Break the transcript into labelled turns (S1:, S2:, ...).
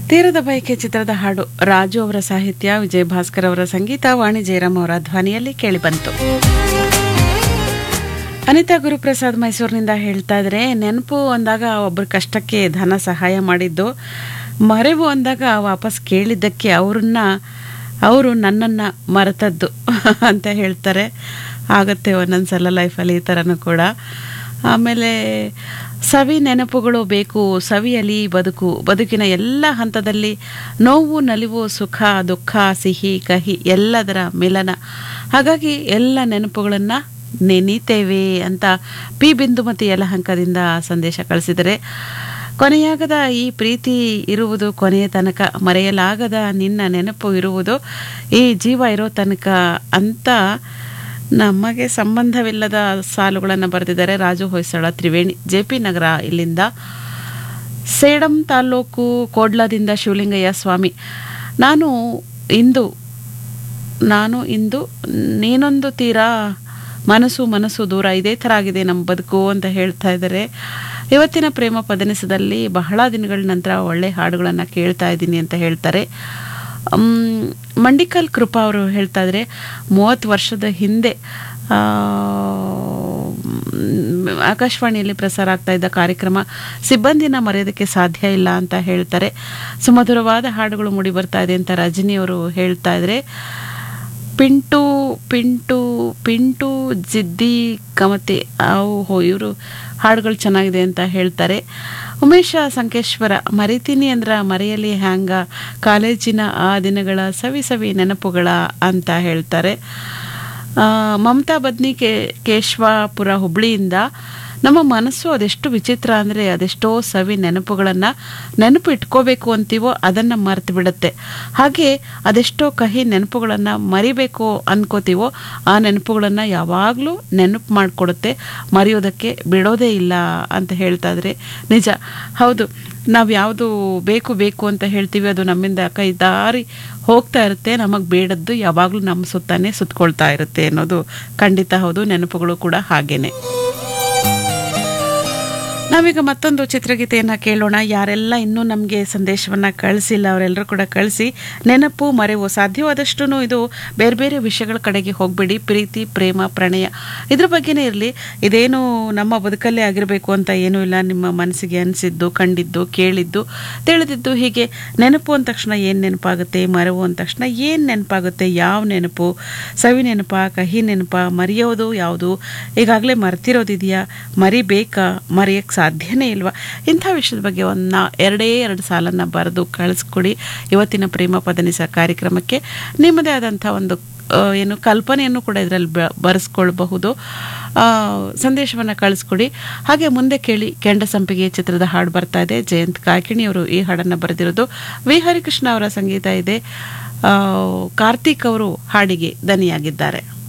S1: ತೀರದ ಬಯಕೆ ಚಿತ್ರದ ಹಾಡು ರಾಜು ಅವರ ಸಾಹಿತ್ಯ ವಿಜಯ್ ಭಾಸ್ಕರ್ ಅವರ ಸಂಗೀತ ವಾಣಿ ಜಯರಾಮ್ ಅವರ ಧ್ವನಿಯಲ್ಲಿ ಕೇಳಿಬಂತು ಅನಿತಾ ಗುರುಪ್ರಸಾದ್ ಮೈಸೂರಿನಿಂದ ಹೇಳ್ತಾ ಇದ್ರೆ ನೆನಪು ಅಂದಾಗ ಒಬ್ಬರ ಕಷ್ಟಕ್ಕೆ ಧನ ಸಹಾಯ ಮಾಡಿದ್ದು ಮರೆವು ಅಂದಾಗ ವಾಪಸ್ ಕೇಳಿದ್ದಕ್ಕೆ ಅವ್ರನ್ನ ಅವರು ನನ್ನನ್ನು ಮರೆತದ್ದು ಅಂತ ಹೇಳ್ತಾರೆ ಆಗುತ್ತೆ ಒಂದೊಂದ್ಸಲ ಲೈಫಲ್ಲಿ ಈ ಥರನೂ ಕೂಡ ಆಮೇಲೆ ಸವಿ ನೆನಪುಗಳು ಬೇಕು ಸವಿಯಲಿ ಬದುಕು ಬದುಕಿನ ಎಲ್ಲ ಹಂತದಲ್ಲಿ ನೋವು ನಲಿವು ಸುಖ ದುಃಖ ಸಿಹಿ ಕಹಿ ಎಲ್ಲದರ ಮಿಲನ ಹಾಗಾಗಿ ಎಲ್ಲ ನೆನಪುಗಳನ್ನು ನೆನೀತೇವೆ ಅಂತ ಪಿ ಬಿಂದುಮತಿ ಯಲಹಂಕದಿಂದ ಸಂದೇಶ ಕಳಿಸಿದರೆ ಕೊನೆಯಾಗದ ಈ ಪ್ರೀತಿ ಇರುವುದು ಕೊನೆಯ ತನಕ ಮರೆಯಲಾಗದ ನಿನ್ನ ನೆನಪು ಇರುವುದು ಈ ಜೀವ ಇರೋ ತನಕ ಅಂತ ನಮಗೆ ಸಂಬಂಧವಿಲ್ಲದ ಸಾಲುಗಳನ್ನು ಬರೆದಿದ್ದಾರೆ ರಾಜು ಹೊಯ್ಸಳ ತ್ರಿವೇಣಿ ಜೆ ಪಿ ನಗರ ಇಲ್ಲಿಂದ ಸೇಡಂ ತಾಲ್ಲೂಕು ಕೋಡ್ಲದಿಂದ ಶಿವಲಿಂಗಯ್ಯ ಸ್ವಾಮಿ ನಾನು ಇಂದು ನಾನು ಇಂದು ನೀನೊಂದು ತೀರಾ ಮನಸ್ಸು ಮನಸ್ಸು ದೂರ ಇದೇ ಥರ ಆಗಿದೆ ನಮ್ಮ ಬದುಕು ಅಂತ ಹೇಳ್ತಾ ಇದ್ದಾರೆ ಇವತ್ತಿನ ಪ್ರೇಮ ಪದನಿಸದಲ್ಲಿ ಬಹಳ ದಿನಗಳ ನಂತರ ಒಳ್ಳೆ ಹಾಡುಗಳನ್ನು ಕೇಳ್ತಾ ಇದ್ದೀನಿ ಅಂತ ಹೇಳ್ತಾರೆ ಮಂಡಿಕಲ್ ಕೃಪಾ ಅವರು ಹೇಳ್ತಾ ಇದ್ರೆ ಮೂವತ್ತು ವರ್ಷದ ಹಿಂದೆ ಆಕಾಶವಾಣಿಯಲ್ಲಿ ಪ್ರಸಾರ ಆಗ್ತಾ ಇದ್ದ ಕಾರ್ಯಕ್ರಮ ಸಿಬ್ಬಂದಿನ ಮರೆಯೋದಕ್ಕೆ ಸಾಧ್ಯ ಇಲ್ಲ ಅಂತ ಹೇಳ್ತಾರೆ ಸುಮಧುರವಾದ ಹಾಡುಗಳು ಮೂಡಿ ಬರ್ತಾ ಇದೆ ಅಂತ ರಜನಿಯವರು ಹೇಳ್ತಾ ಇದ್ರೆ ಪಿಂಟು ಪಿಂಟು ಪಿಂಟು ಜಿದ್ದಿ ಕಮತೆ ಅವು ಇವರು ಹಾಡುಗಳು ಚೆನ್ನಾಗಿದೆ ಅಂತ ಹೇಳ್ತಾರೆ ಉಮೇಶ ಸಂಕೇಶ್ವರ ಮರಿತೀನಿ ಅಂದ್ರ ಮರೆಯಲಿ ಹ್ಯಾಂಗ ಕಾಲೇಜಿನ ಆ ದಿನಗಳ ಸವಿ ಸವಿ ನೆನಪುಗಳ ಅಂತ ಹೇಳ್ತಾರೆ ಮಮತಾ ಬದ್ನಿ ಕೆ ಕೇಶವಾಪುರ ಹುಬ್ಳಿಯಿಂದ ನಮ್ಮ ಮನಸ್ಸು ಅದೆಷ್ಟು ವಿಚಿತ್ರ ಅಂದರೆ ಅದೆಷ್ಟೋ ಸವಿ ನೆನಪುಗಳನ್ನು ನೆನಪು ಇಟ್ಕೋಬೇಕು ಅಂತೀವೋ ಅದನ್ನು ಮರೆತು ಬಿಡುತ್ತೆ ಹಾಗೆ ಅದೆಷ್ಟೋ ಕಹಿ ನೆನಪುಗಳನ್ನು ಮರಿಬೇಕು ಅನ್ಕೋತೀವೋ ಆ ನೆನಪುಗಳನ್ನು ಯಾವಾಗಲೂ ನೆನಪು ಮಾಡಿಕೊಡುತ್ತೆ ಮರೆಯೋದಕ್ಕೆ ಬಿಡೋದೇ ಇಲ್ಲ ಅಂತ ಹೇಳ್ತಾ ಇದ್ರೆ ನಿಜ ಹೌದು ನಾವು ಯಾವುದು ಬೇಕು ಬೇಕು ಅಂತ ಹೇಳ್ತೀವಿ ಅದು ನಮ್ಮಿಂದ ಕೈ ದಾರಿ ಹೋಗ್ತಾ ಇರುತ್ತೆ ನಮಗೆ ಬೇಡದ್ದು ಯಾವಾಗಲೂ ನಮ್ಮ ಸುತ್ತಾನೆ ಸುತ್ತಕೊಳ್ತಾ ಇರುತ್ತೆ ಅನ್ನೋದು ಖಂಡಿತ ಹೌದು ನೆನಪುಗಳು ಕೂಡ ಹಾಗೇನೆ ನಾವೀಗ ಮತ್ತೊಂದು ಚಿತ್ರಗೀತೆಯನ್ನು ಕೇಳೋಣ ಯಾರೆಲ್ಲ ಇನ್ನೂ ನಮಗೆ ಸಂದೇಶವನ್ನು ಕಳಿಸಿಲ್ಲ ಅವರೆಲ್ಲರೂ ಕೂಡ ಕಳಿಸಿ ನೆನಪು ಮರೆವು ಸಾಧ್ಯವಾದಷ್ಟು ಇದು ಬೇರೆ ಬೇರೆ ವಿಷಯಗಳ ಕಡೆಗೆ ಹೋಗಬೇಡಿ ಪ್ರೀತಿ ಪ್ರೇಮ ಪ್ರಣಯ ಇದ್ರ ಬಗ್ಗೆನೇ ಇರಲಿ ಇದೇನು ನಮ್ಮ ಬದುಕಲ್ಲೇ ಆಗಿರಬೇಕು ಅಂತ ಏನೂ ಇಲ್ಲ ನಿಮ್ಮ ಮನಸ್ಸಿಗೆ ಅನಿಸಿದ್ದು ಕಂಡಿದ್ದು ಕೇಳಿದ್ದು ತಿಳಿದಿದ್ದು ಹೀಗೆ ನೆನಪು ಅಂದ ತಕ್ಷಣ ಏನು ನೆನಪಾಗುತ್ತೆ ಮರೆವು ಅಂದ ತಕ್ಷಣ ಏನು ನೆನಪಾಗುತ್ತೆ ಯಾವ ನೆನಪು ಸವಿ ನೆನಪ ಕಹಿ ನೆನಪ ಮರೆಯೋದು ಯಾವುದು ಈಗಾಗಲೇ ಮರ್ತಿರೋದಿದೆಯಾ ಮರಿಬೇಕಾ ಮರೆಯೋಕ್ಕೆ ಸಾಧ್ಯನೇ ಇಲ್ವಾ ಇಂಥ ವಿಷಯದ ಬಗ್ಗೆ ಒಂದು ಎರಡೇ ಎರಡು ಸಾಲನ್ನು ಬರೆದು ಕಳಿಸ್ಕೊಡಿ ಇವತ್ತಿನ ಪ್ರೇಮ ಪದನಿಸ ಕಾರ್ಯಕ್ರಮಕ್ಕೆ ನಿಮ್ಮದೇ ಆದಂಥ ಒಂದು ಏನು ಕಲ್ಪನೆಯನ್ನು ಕೂಡ ಇದರಲ್ಲಿ ಬರೆಸ್ಕೊಳ್ಬಹುದು ಸಂದೇಶವನ್ನು ಕಳಿಸ್ಕೊಡಿ ಹಾಗೆ ಮುಂದೆ ಕೇಳಿ ಕೆಂಡ ಸಂಪಿಗೆ ಚಿತ್ರದ ಹಾಡು ಬರ್ತಾ ಇದೆ ಜಯಂತ್ ಕಾಕಿಣಿಯವರು ಈ ಹಾಡನ್ನು ಬರೆದಿರೋದು ವಿ ಹರಿಕೃಷ್ಣ ಅವರ ಸಂಗೀತ ಇದೆ ಕಾರ್ತಿಕ್ ಅವರು ಹಾಡಿಗೆ ದನಿಯಾಗಿದ್ದಾರೆ